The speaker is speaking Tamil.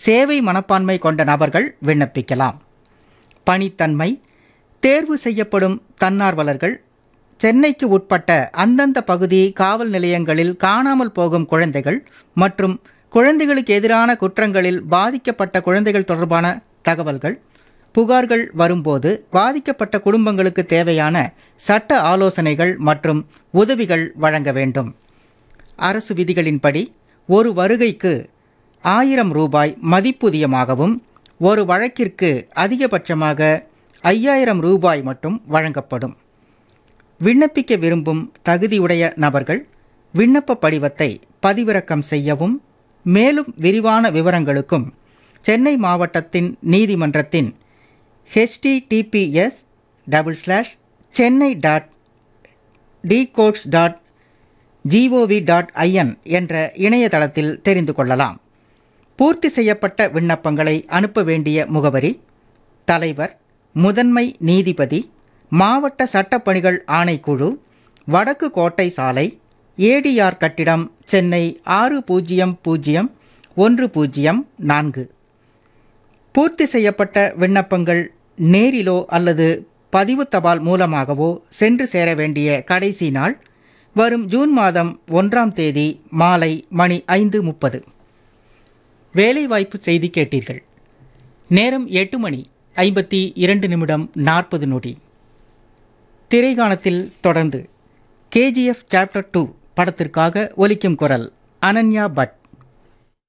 சேவை மனப்பான்மை கொண்ட நபர்கள் விண்ணப்பிக்கலாம் பணித்தன்மை தேர்வு செய்யப்படும் தன்னார்வலர்கள் சென்னைக்கு உட்பட்ட அந்தந்த பகுதி காவல் நிலையங்களில் காணாமல் போகும் குழந்தைகள் மற்றும் குழந்தைகளுக்கு எதிரான குற்றங்களில் பாதிக்கப்பட்ட குழந்தைகள் தொடர்பான தகவல்கள் புகார்கள் வரும்போது பாதிக்கப்பட்ட குடும்பங்களுக்கு தேவையான சட்ட ஆலோசனைகள் மற்றும் உதவிகள் வழங்க வேண்டும் அரசு விதிகளின்படி ஒரு வருகைக்கு ஆயிரம் ரூபாய் மதிப்பூதியமாகவும் ஒரு வழக்கிற்கு அதிகபட்சமாக ஐயாயிரம் ரூபாய் மட்டும் வழங்கப்படும் விண்ணப்பிக்க விரும்பும் தகுதியுடைய நபர்கள் விண்ணப்ப படிவத்தை பதிவிறக்கம் செய்யவும் மேலும் விரிவான விவரங்களுக்கும் சென்னை மாவட்டத்தின் நீதிமன்றத்தின் HTTPS double slash Chennai dot D courts dot GOV dot IN என்ற இணையதளத்தில் தெரிந்து கொள்ளலாம் பூர்த்தி செய்யப்பட்ட விண்ணப்பங்களை அனுப்ப வேண்டிய முகவரி தலைவர் முதன்மை நீதிபதி மாவட்ட சட்டப்பணிகள் ஆணைக்குழு வடக்கு கோட்டை சாலை ஏடிஆர் கட்டிடம் சென்னை ஆறு பூஜ்ஜியம் பூஜ்ஜியம் ஒன்று பூஜ்ஜியம் நான்கு பூர்த்தி செய்யப்பட்ட விண்ணப்பங்கள் நேரிலோ அல்லது பதிவு தபால் மூலமாகவோ சென்று சேர வேண்டிய கடைசி நாள் வரும் ஜூன் மாதம் ஒன்றாம் தேதி மாலை மணி ஐந்து முப்பது வேலைவாய்ப்பு செய்தி கேட்டீர்கள் நேரம் எட்டு மணி ஐம்பத்தி இரண்டு நிமிடம் நாற்பது நொடி திரைகாணத்தில் தொடர்ந்து கேஜிஎஃப் சாப்டர் டூ படத்திற்காக ஒலிக்கும் குரல் அனன்யா பட்